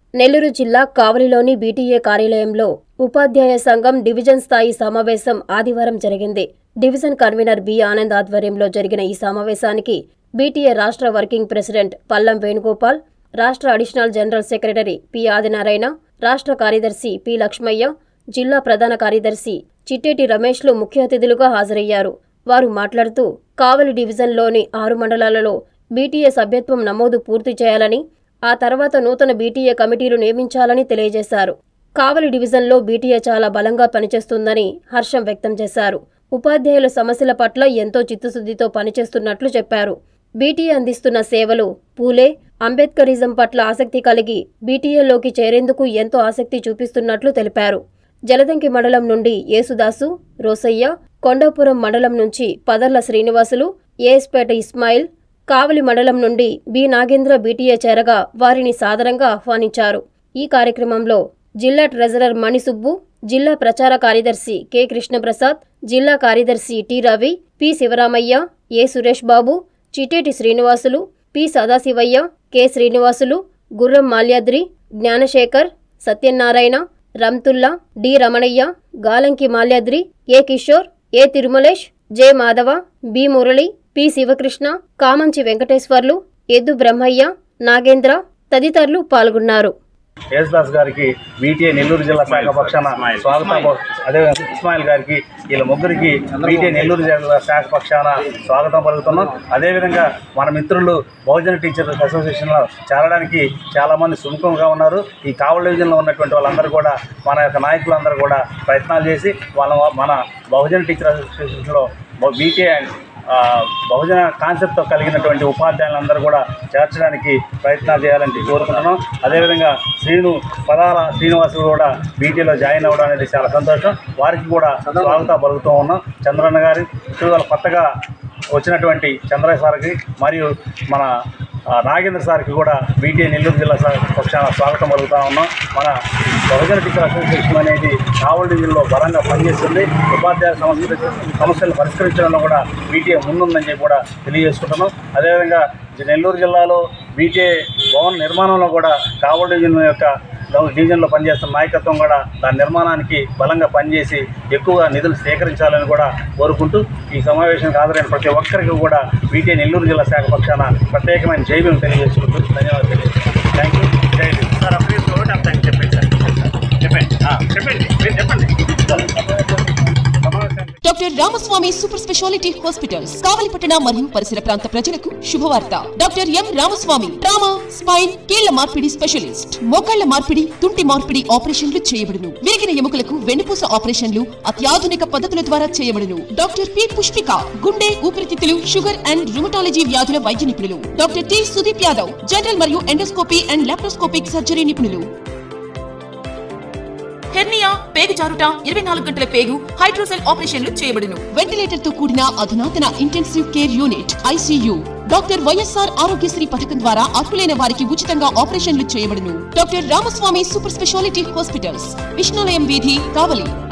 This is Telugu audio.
నెల్లూరు జిల్లా కావలిలోని బీటీఏ కార్యాలయంలో ఉపాధ్యాయ సంఘం డివిజన్ స్థాయి సమావేశం ఆదివారం జరిగింది డివిజన్ కన్వీనర్ బి ఆనంద్ ఆధ్వర్యంలో జరిగిన ఈ సమావేశానికి బీటీఏ రాష్ట్ర వర్కింగ్ ప్రెసిడెంట్ పల్లం వేణుగోపాల్ రాష్ట్ర additional general secretary P Adinarayana రాష్ట్ర కార్యదర్శి పి లక్ష్మయ్య జిల్లా ప్రధాన కార్యదర్శి చిట్టేటి రమేష్లు ముఖ్య అతిథులుగా హాజరయ్యారు వారు మాట్లాడుతూ కావలి డివిజన్లోని ఆరు మండలాలలో బీటీఏ సభ్యత్వం నమోదు పూర్తి చేయాలని ఆ తర్వాత నూతన బీటీఏ కమిటీలు నియమించాలని తెలియజేశారు కావలి డివిజన్లో బీటీఏ చాలా బలంగా పనిచేస్తుందని హర్షం వ్యక్తం చేశారు ఉపాధ్యాయుల సమస్యల పట్ల ఎంతో చిత్తశుద్ధితో పనిచేస్తున్నట్లు చెప్పారు బీటీఏ అందిస్తున్న సేవలు పూలే అంబేద్కరిజం పట్ల ఆసక్తి కలిగి బీటీఏలోకి చేరేందుకు ఎంతో ఆసక్తి చూపిస్తున్నట్లు తెలిపారు జలదంకి మండలం నుండి యేసుదాసు రోసయ్య కొండాపురం మండలం నుంచి పదర్ల శ్రీనివాసులు ఏఎస్పేట ఇస్మాయిల్ కావలి మండలం నుండి బి నాగేంద్ర బీటీఏ చేరగా వారిని సాదరంగా ఆహ్వానించారు ఈ కార్యక్రమంలో జిల్లా ట్రెజరర్ మణిసుబ్బు జిల్లా ప్రచార కార్యదర్శి కె కృష్ణప్రసాద్ జిల్లా కార్యదర్శి T Ravi P Sivaramayya A Suresh Babu Chiteti Srinivasulu P Sadasivayya K Srinivasulu Gurram Malyadri Jnanasekhar Satyanarayana Rantulla D Ramanayya Galanki Malyadri A Kishore A Tirumalesh J Madhava B Murali P Sivakrishna Kamanchi Venkateswarlu Eddu Brahmayya Nagendra తదితరులు పాల్గొన్నారు యేసుదాస్ గారికి బీటీఏ నెల్లూరు జిల్లా శాఖ పక్షాన స్వాగతం అదే ఇస్మాయిల్ గారికి వీళ్ళ ముగ్గురికి బీటీఏ నెల్లూరు జిల్లా శాఖ పక్షాన స్వాగతం పలుకుతున్నాం అదేవిధంగా మన మిత్రులు బహుజన టీచర్స్ అసోసియేషన్లో చేరడానికి చాలామంది సుముఖంగా ఉన్నారు ఈ కావలి డివిజన్లో ఉన్నటువంటి వాళ్ళందరూ కూడా మన యొక్క నాయకులందరూ కూడా ప్రయత్నాలు చేసి వాళ్ళ మన బహుజన టీచర్ అసోసియేషన్లో బీటీఏ ఆ, బహుజన కాన్సెప్ట్తో కలిగినటువంటి ఉపాధ్యాయులందరూ కూడా చేర్చడానికి ప్రయత్నాలు చేయాలని కోరుకుంటున్నాం అదేవిధంగా శ్రీను పదాల శ్రీనివాసులు కూడా బీటీలో జాయిన్ అవ్వడం అనేది చాలా సంతోషం వారికి కూడా స్వాగతం పలుకుతూ ఉన్నాం చంద్రన్న గారి ఇటీవల కొత్తగా వచ్చినటువంటి చంద్రయ్య సార్కి మరియు మన ఆ, నాగేంద్ర సార్కి కూడా బీటీ నెల్లూరు జిల్లా సా- పక్షాన స్వాగతం పలుకుతా ఉన్నాం మన బహుజన టీచర్ అసోసియేషన్ అనేది కావలి డివిజన్లో బలంగా పనిచేస్తుంది ఉపాధ్యాయ సమస్యలు సమస్యలు పరిష్కరించడంలో కూడా బీటీఏ ముందుందని చెప్పి కూడా తెలియజేసుకుంటున్నాం అదేవిధంగా ఈ నెల్లూరు జిల్లాలో బీటీఏ భవన నిర్మాణంలో కూడా కావలి డివిజన్ యొక్క డివిజన్లో పనిచేస్తున్న నాయకత్వం కూడా దాని నిర్మాణానికి బలంగా పనిచేసి ఎక్కువగా నిధులు సేకరించాలని కూడా కోరుకుంటూ ఈ సమావేశానికి హాజరైన ప్రతి ఒక్కరికి కూడా బీటీ నెల్లూరు జిల్లా శాఖ పక్షాన ప్రత్యేకమైన జైబీలు తెలియజేసుకుంటూ ధన్యవాదాలు తెలియజేస్తున్నాను థ్యాంక్ యూ జై హింద్. సార్ అప్పుడు ఒకటి అర్థం చెప్పండి సార్ చెప్పండి ఆ, చెప్పండి మీరు చెప్పండి సమావేశానికి doctor Ramaswamy super speciality hospitals కావలిపట్టణ మరియు పరిసర ప్రాంత ప్రజలకు శుభవార్త doctor M Ramaswamy trauma spine కీళ్ల మార్పిడి స్పెషలిస్ట్ మోకాళ్ల మార్పిడి తుంటి మార్పిడి ఆపరేషన్లు చేయబడును విరిగిన ఎముకలకు వెన్నుపూస ఆపరేషన్లు అత్యాధునిక పద్ధతుల ద్వారా చేయబడును డాక్టర్ పి పుష్పిక గుండె ఊపిరితిత్తులు షుగర్ అండ్ రుమటాలజీ వ్యాధుల వైద్య నిపుణులు doctor T Sudeep Yadav general మరియు ఎండోస్కోపీ అండ్ లాప్రోస్కోపిక్ సర్జరీ నిపుణులు హెర్నియా పేగు జారుట ఇరవై నాలుగు గంటల పేగు హైడ్రోసెల్ ఆపరేషన్లు చేయబడును వెంటిలేటర్ తో కూడిన అధునాతన intensive care unit ICU doctor YSR Aarogyasri పథకం ద్వారా అర్హులైన వారికి ఉచితంగా ఆపరేషన్లు చేయబడును doctor Ramaswamy super speciality hospitals Vishnulayam వీధి కావలి